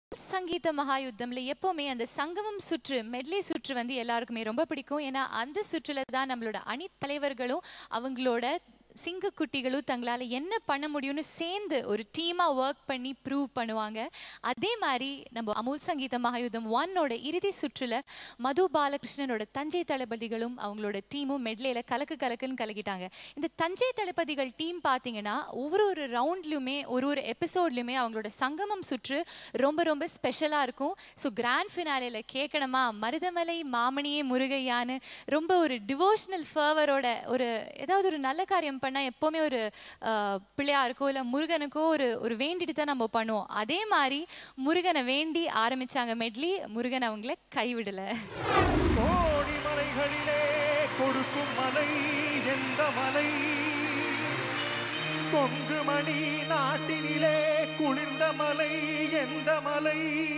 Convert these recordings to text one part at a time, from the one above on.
சங்கீத மகாயுத்தம்ல எப்பவுமே அந்த சங்கமம் சுற்று மெட்லி சுற்று வந்து எல்லாருக்குமே ரொம்ப பிடிக்கும் ஏன்னா அந்த சுற்றுல தான் நம்மளோட அணி தலைவர்களும் அவங்களோட சிங்கக்குட்டிகளும் தங்களால் என்ன பண்ண முடியும்னு சேர்ந்து ஒரு டீமாக ஒர்க் பண்ணி ப்ரூவ் பண்ணுவாங்க அதே மாதிரி நம்ம அமுல் சங்கீத மகாயுத்தம் ஒன்னோட இறுதி சுற்றுல மது பாலகிருஷ்ணனோட தஞ்சை தளபதிகளும் அவங்களோட டீமும் மெட்லேயில் கலக்கு கலக்குன்னு கலக்கிட்டாங்க இந்த தஞ்சை தளபதிகள் டீம் பார்த்தீங்கன்னா ஒவ்வொரு ஒரு ரவுண்ட்லையுமே ஒரு ஒரு எபிசோட்லையுமே அவங்களோட சங்கமம் சுற்று ரொம்ப ரொம்ப ஸ்பெஷலாக இருக்கும் ஸோ கிராண்ட் ஃபினாலேயில் கேட்கணுமா மருதமலை மாமணியே முருகையான்னு ரொம்ப ஒரு டிவோஷனல் ஃபர்வரோட ஒரு ஏதாவது ஒரு நல்ல காரியம் பண்ணால் எப்போவுமே ஒரு ஆஹ், பிள்ளையாருக்கோ இல்லை முருகனுக்கோ ஒரு ஒரு வேண்டிட்டு தான் நம்ம பண்ணுவோம் அதே மாதிரி முருகனை வேண்டி ஆரம்பிச்சாங்க மெட்லி முருகன் அவங்கள கைவிடலை கோடி மலைகளிலே கொடுக்கும் மலை எந்த மலை கொங்கு மணி நாட்டினிலே குளிர்ந்த மலை எந்த மலை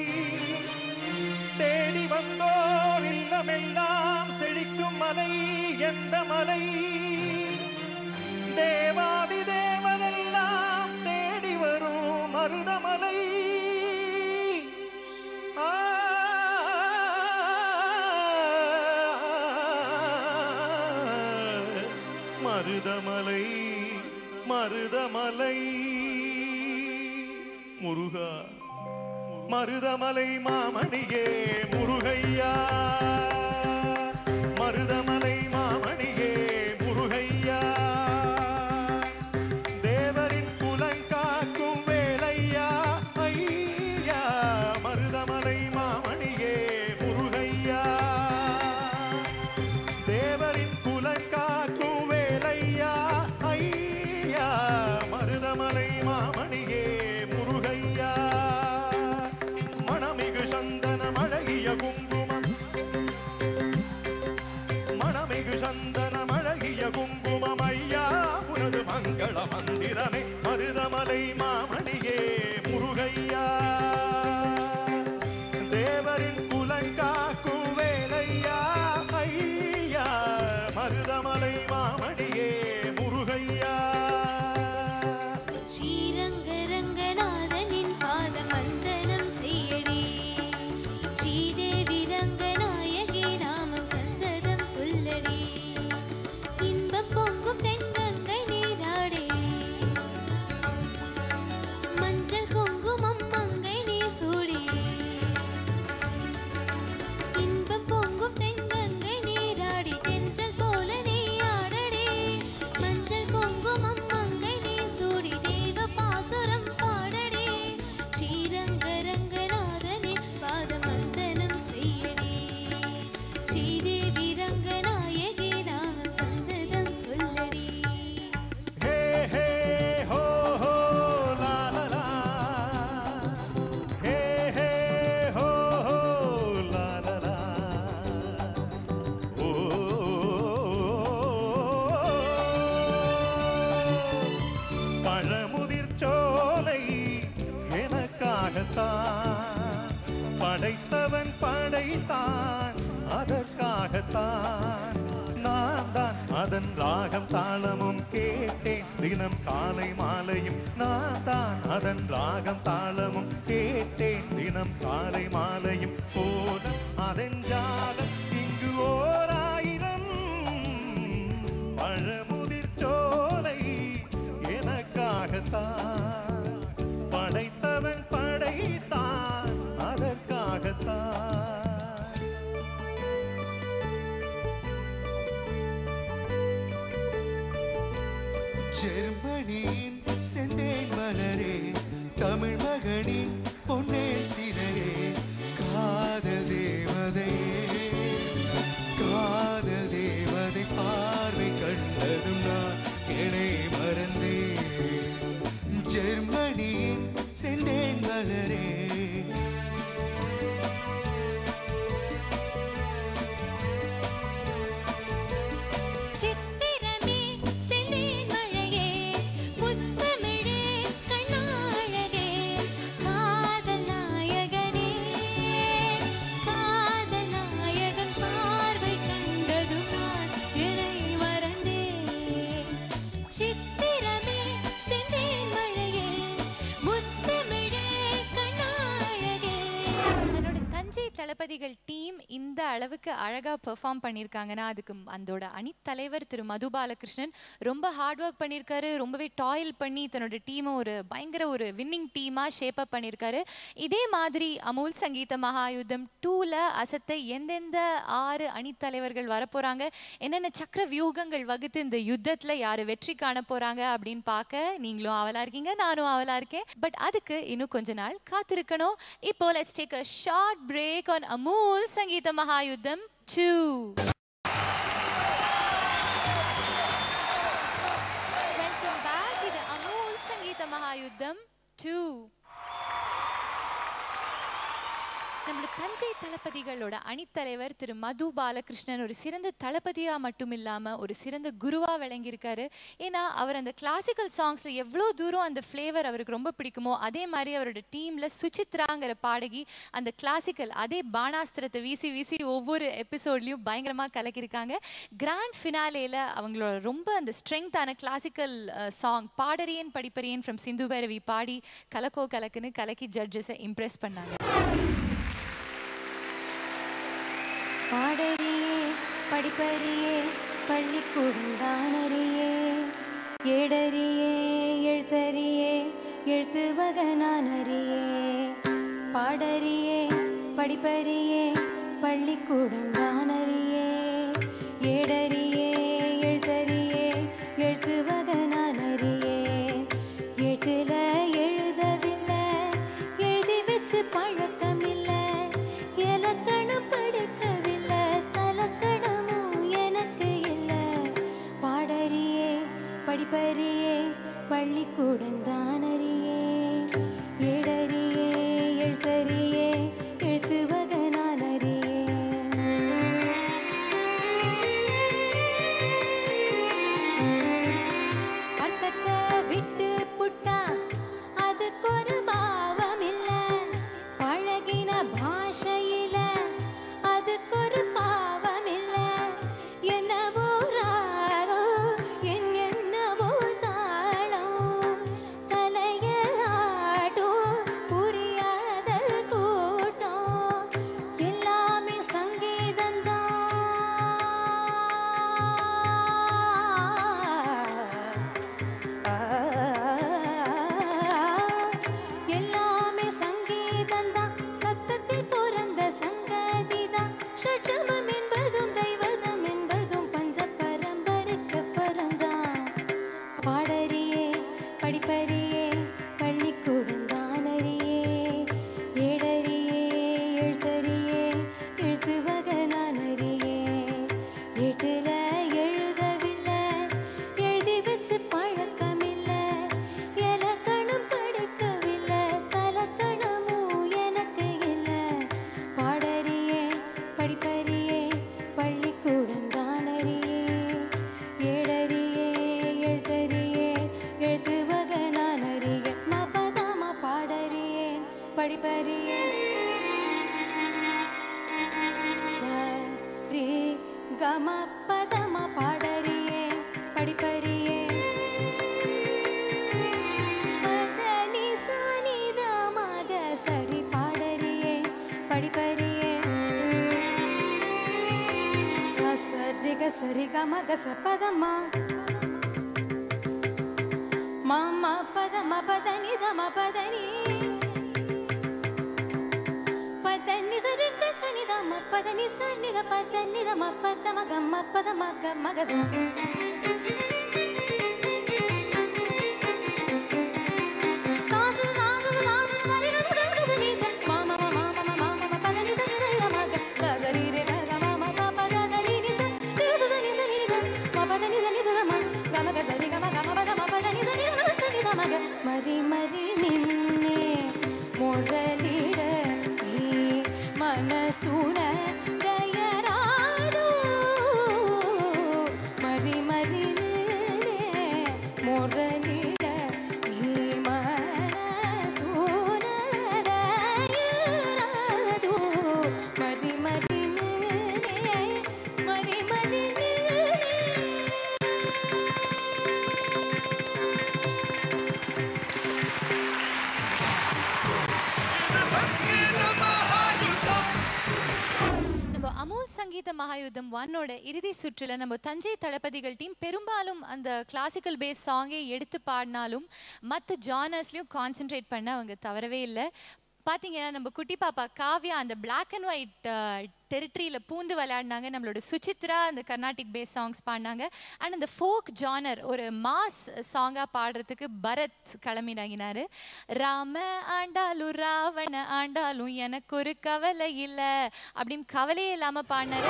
தேடி வந்தோர் இல்லமெல்லாம் செழிக்கும் மலை எந்த மலை தேவாதி தேவனெல்லாம் தேடி வரும் மருதமலை ஆ மருதமலை மருதமலை முருகா மருதமலை மாமணியே முருகையா மருதமலை மாமணியே முருகையா தேவரின் குலங்காக்கும் வேலையா ஐயா மருதமலை மாமணியே முருகையா தேவரின் குலங்காக்கும் வேலையா ஐயா மருதமலை மாமணியே முருகையா மணமிகு சந்தனம் அழகிய குங்குமம் மணமிகு சந்தனம் அழகிய குங்குமம் ஐயா உனது மங்கள மந்திரமே மருதமலை மாமணியே முருகையா தேவரின் குலங்காக்கும் வேலையா ஐயா மருதமலை மாமணியே முருகையா ஸ்ரீரங்கரங்கநாதனின் பாதம் வந்தனம் செய்யடி ஸ்ரீதேவி ரங்கநாயகி நாமம் சந்ததம் சொல்லடி இன்பம் பொங்கும் தென்கங்கை நீராடே மஞ்சள் குங்குமம் மங்கை நீ சூடி இன்பம் பொங்கும் தென்கங்கை நீராடி தென்றல் போல நீ ஆடடே மஞ்சள் குங்குமம் மங்கை நீ சூடி தேவ பாசுரம் பாடடே ஸ்ரீரங்கரங்கநாதனே பாதம் வந்தனம் செய்யடே ஸ்ரீதேவி ரங்கநாயகி நாமம் சந்ததம் சொல்லடி ஹே ஹே ஹோ ஹோ லா லா லா ஹே ஹே ஹோ ஹோ லா லா லா ஓ பழமுதிர் சோலை எனக்காகத்தான் படைத்தவன் படைத்தான் அதற்காகத்தான் நான் தான் அதன் ராகம் தாளமும் கேட்டேன் தினம் காலை மாலையும் நான் தான் அதன் ராகம் தாளமும் கேட்டேன் தினம் காலை மாலையும் போதும் அதன் ஜாலம் இங்கு ஓர் ஆயிரம் பழமுதிர் சோலை எனக்காகத்தான் படைத்தவன் படைத்தான் அதற்காகத்தான் ஜெர்மனியின் செந்தேன் மலரே தமிழ் மகனின் பொன்னேல் சிலையே காதல் தேவதையே காதல் தேவதை பார்வை கண்டதும் நான் என்னை மறந்தேன் ஜெர்மனியின் செந்தேன் மலரே சித்திரமே செந்தேன் மழையே முத்தமிழே கண்ணாழகே தளபதிகள் டீம் இந்த அளவுக்கு அழகா பெர்ஃபார்ம் பண்ணியிருக்காங்கன்னா அதுக்கு ம்- அதோட அணித்தலைவர் திரு மது பாலகிருஷ்ணன் ரொம்ப ஹார்ட் ஒர்க் பண்ணியிருக்காரு ரொம்பவே டாயில் பண்ணி தன்னோட டீமை ஒரு பயங்கர ஒரு வின்னிங் டீமாக ஷேப் அப் பண்ணியிருக்காரு இதே மாதிரி அமுல் சங்கீத மகாயுத்தம் டூவில் அசத்த எந்தெந்த ஆறு அணித்தலைவர்கள் வரப்போகிறாங்க என்னென்ன சக்கர வியூகங்கள் வகுத்து இந்த யுத்தத்தில் யார் வெற்றி காண போகிறாங்க அப்படின்னு பார்க்க நீங்களும் ஆவலாக இருக்கீங்க நானும் ஆவலாக இருக்கேன் பட் அதுக்கு இன்னும் கொஞ்ச நாள் காத்திருக்கணும் இப்போ let's take a short break on Amul Sangeetha Mahayuddham two welcome back இது அமூல் சங்கீத மகாயுத்தம் டூ நம்மளோட தஞ்சை தளபதிகளோட அணித்தலைவர் திரு மது பாலகிருஷ்ணன் ஒரு சிறந்த தளபதியா மட்டும் இல்லாம ஒரு சிறந்த குருவா விளங்கியிருக்காரு ஏன்னா அவர் அந்த கிளாசிக்கல் சாங்ஸ்ல எவ்வளோ தூரம் அந்த ஃப்ளேவர் அவருக்கு ரொம்ப பிடிக்குமோ அதே மாதிரி அவரோட டீம்ல சுசித்ராங்கிற பாடகி அந்த கிளாசிக்கல் அதே பானாஸ்திரத்தை வீசி வீசி ஒவ்வொரு எபிசோட்லயும் பயங்கரமா கலக்கியிருக்காங்க கிராண்ட் ஃபினாலேல அவங்களோட ரொம்ப அந்த ஸ்ட்ரெங்தான கிளாசிக்கல் சாங் பாடறியேன் படிப்பறியேன் ஃப்ரம் சிந்து பைரவி பாடி கலக்கோ கலக்குன்னு கலக்கி ஜட்ஜஸை இம்ப்ரெஸ் பண்ணாங்க பாடறியே படிப்பறியே பள்ளிக்கூடம் தானறியே ஏடறியே எழுத்தறியே எழுத்து வகனான் அறியே பாடறியே படிப்பறியே பள்ளிக்கூடம் தானறியே ஏடறியே எழுத்தறியே எழுத்து வகனான் அறியே எட்டுல எழுதவில்லை எழுதி வச்சு பழக்கம் இல்லை இலக்கணம் படிக்கவில்லை தலக்கணமும் எனக்கு இல்லை பாடறியே படிப்பறியே பள்ளிக்கூடம் தானறியே ஏடறியே எழுத்தறியே எழுத்து வகனான் அறியே அர்த்தத்தை விட்டு புட்டா அதுக்கு ஒரு பாவம் இல்ல பழகின பாஷையில அதுக்கு ஒரு பாவம் இல்ல என்னவோ ராகம் என் என்னவோ தாளம் தலைய ஆடும் புரியாத கூட்டம் எல்லாமே சங்கீதம் எல்லாமே சங்கீதந்தான் சத்தத்தில் பிறந்த சங்கதிதான் ஷட்சமம் என்பதும் தெய்வதம் என்பதும் பஞ்ச பரம்பரைக்கு பிறந்தான் பாடறியே படிப்பறியே பள்ளிக்கூடம் தானறியே ஏடறியே எழுத்தறியே எழுத்து வகனான் அறியே எட்டுல எழுதவில்லை எழுதி வச்சு பழக்கம் இல்லை இலக்கணம் படிக்கவில்லை தலக்கணமும் எனக்கு இல்லை பாடறியே படிப்பறியே பள்ளிக்கூடம் தானறியே ஏடறியே எழுத்தறியே எழுத்து வகனான் அறிய மபதாம பாடறியே படிப்பறியே சரி கம பதம பாடறியே படிப்பறியே பதனி சானிதமாக சரி பாடறியே படிப்பறியே ச சரி க சரி கம க ச பதமா மாமா பதம பதனி தம பதனி பதனி சரி க சனி தம பதனி சனி த பதனி தம பதம கம்ம பதம கம்ம க ச சாசு சாசு சாசு சரி க முத முத சனி த மாமா மாமா மாமா மாமா பதனி சனி சனி த மக ச சரி ரே க க மாமா ப ப த த நீ நீ ச ரே ச சனி சனி த ம பதனி சனி த ம க ம க சரி க ம க ம ப த ம பதனி சனி த ம சனி த மக மரி மரி நின்னே ಮೊದಲಿಡ ಈ ಮನಸುನ ದಯರಾದು ಮರಿ ಮರಿ ಮೊದಲಿಡ ಈ ಮನಸುನ ದಯರಾದು ಮರಿ ಮರಿ ಮರಿ ಮರಿ சங்கீத மகாயுத்தம் சங்கீத மகாயுத்தம் ஒன்னோட இறுதி சுற்றுல நம்ம தஞ்சை தளபதிகள் டீம் பெரும்பாலும் அந்த கிளாசிக்கல் பேஸ் சாங்கே எடுத்து பாடினாலும் மற்ற ஜானர்ஸ்லையும் கான்சென்ட்ரேட் பண்ண அவங்க தவறவே இல்லை பார்த்தீங்கன்னா நம்ம குட்டி பாப்பா காவ்யா அந்த Black அண்ட் ஒயிட் டெரிட்டரியில் பூந்து விளையாடினாங்க நம்மளோட சுசித்ரா அந்த கர்நாடிக் பேஸ் சாங்ஸ் பாடினாங்க அண்ட் அந்த ஃபோக் ஜானர் ஒரு மாஸ் சாங்காக பாடுறதுக்கு பரத் கிளம்பினாங்கினாரு ராம ஆண்டாலும் ராவண ஆண்டாலும் எனக்கு ஒரு கவலை இல்லை அப்படின்னு கவலையே இல்லாமல் பாடினாரு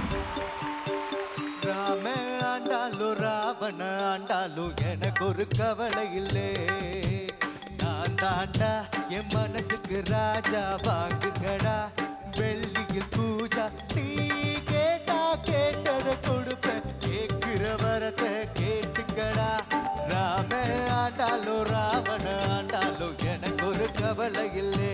ராம ஆண்டாலும் ராவண ஆண்டாலும் எனக்கு ஒரு கவலை இல்லே நான் தாண்டா என் மனசுக்கு ராஜா வாங்குங்கடா வெள்ளியில் பூஜா நீ கேட்டா கேட்டதை கொடுப்பேன் கேட்கிற வரத்தை கேட்டுக்கடா ராம ஆண்டாலும் ராவண ஆண்டாலும் எனக்கு ஒரு கவலை இல்லே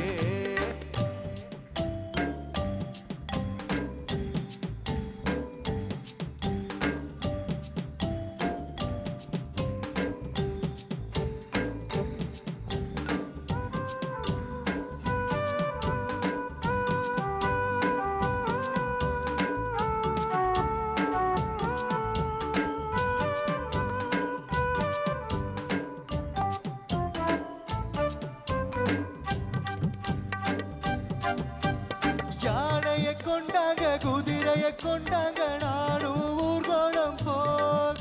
யானையை கொண்டாங்க குதிரையை கொண்டாங்க நானும் ஊர்கோணம் போக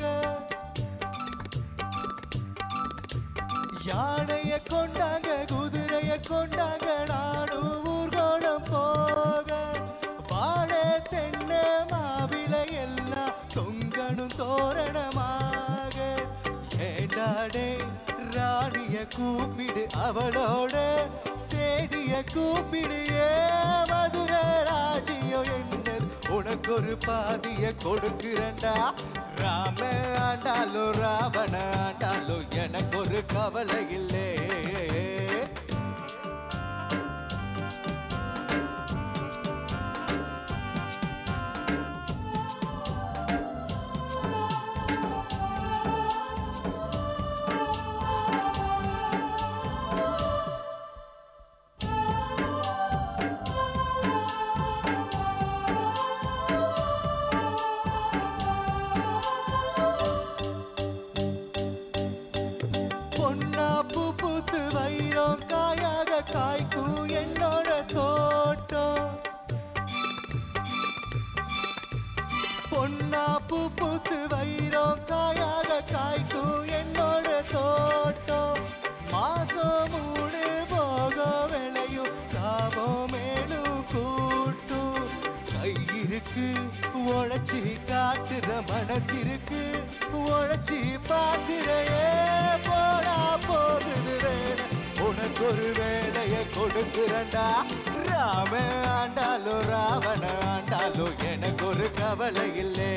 யானையை கொண்டாங்க குதிரையை கொண்டாங்க நானும் ஊர்கோணம் போக வாழை தென்னை மாவிலை எல்லாம் தொங்கணும் தோரணமாக ஏண்டாடே ராணிய கூப்பிடு அவளோட சேடிய கூப்பிடு ஏ மதுர ராஜியோ என்னது உனக்கு ஒரு பாதிய கொடுக்கிறண்டா ராம ஆண்டாலோ ராவண ஆண்டாலோ எனக்கு ஒரு கவலை இல்லை பொன்னா பூ பூத்து வைரம் காயாக காய்க்கும் என்னோட தோட்டம் பொன்னா பூ பூத்து வைரம் காயாக காய்க்கும் என்னோட தோட்டம் மாசம் மூணு போகம் விளையும் லாபம் மேலும் கூட்டும் கை இருக்கு உழைச்சி காட்டுற மனசு இருக்கு உழைச்சி பார்க்கிறையே போடா போகுது வேலை உனக்கு ஒரு வேலைய கொடுக்கிறண்டா ராம ஆண்டாலும் ராவண ஆண்டாலும் எனக்கு ஒரு கவலை இல்லை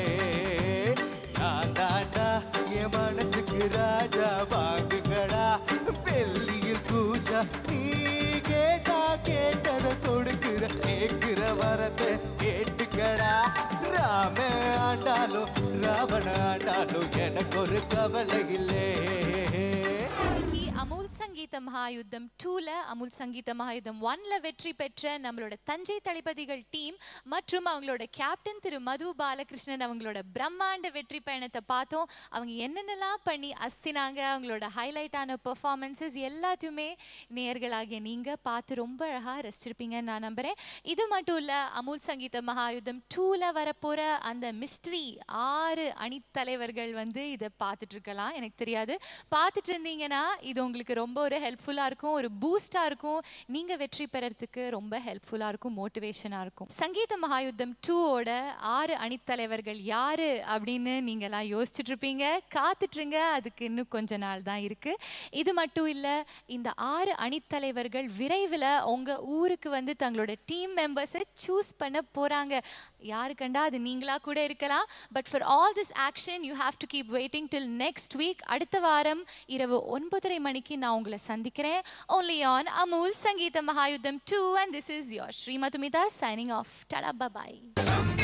நான் தாண்டா என் மனசுக்கு ராஜா வாங்குங்கடா வெள்ளியில் பூஜா நீ கேட்டா கேட்டதை கொடுக்கிற கேட்கிற வரத்தை கேட்டுக்கடா ராம ஆண்டாலும் ராவண ஆண்டாலும் எனக்கு ஒரு கவலை இல்லை இன்னைக்கு அமுல் சங்கீத மகாயுத்தம் டூல அமுல் சங்கீத மகாயுத்தம் ஒன்ல வெற்றி பெற்ற நம்மளோட தஞ்சை தளபதிகள் டீம் மற்றும் அவங்களோட கேப்டன் திரு மது பாலகிருஷ்ணன் அவங்களோட பிரம்மாண்ட வெற்றி பயணத்தை பார்த்தோம் அவங்க என்னென்னலாம் பண்ணி அசினாங்க அவங்களோட ஹைலைட்டான பெர்ஃபார்மன்ஸஸ் எல்லாத்தையுமே நேயர்களாகிய நீங்க பார்த்து ரொம்ப அழகா ரசிச்சிருப்பீங்கன்னு நான் நம்புறேன் இது மட்டும் இல்ல அமுல் சங்கீத மகாயுத்தம் டூல வரப்போற அந்த மிஸ்ட்ரி ஆறு அணித்தலைவர்கள் வந்து இதை பார்த்துட்டு இருக்கலாம் எனக்கு தெரியாது பார்த்துட்டு இருந்தீங்கன்னா இது உங்களுக்கு ரொம்ப ஒரு ஹெல்ப்ஃபுல்லாக இருக்கும் ஒரு பூஸ்டாக இருக்கும் நீங்கள் வெற்றி பெறறதுக்கு ரொம்ப ஹெல்ப்ஃபுல்லாக இருக்கும் மோட்டிவேஷனாக இருக்கும் சங்கீத மகாயுத்தம் டூவோட ஆறு அணித்தலைவர்கள் யாரு அப்படின்னு நீங்களாம் யோசிச்சுட்டு இருப்பீங்க காத்துட்ருங்க அதுக்கு இன்னும் கொஞ்ச நாள் தான் இருக்கு இது மட்டும் இல்லை இந்த ஆறு அணித்தலைவர்கள் விரைவில் உங்கள் ஊருக்கு வந்து தங்களோட டீம் மெம்பர்ஸை சூஸ் பண்ண போகிறாங்க யாரு கண்டா அது நீங்களா கூட இருக்கலாம் but for all this action you have to keep waiting till next week அடுத்த வாரம் இரவு ஒன்பதரை மணிக்கு நான் உங்களை சந்திக்கிறேன் only on Amul Sangeetha Mahayuddham two and this is your Srimadhumitha signing off tata bye bye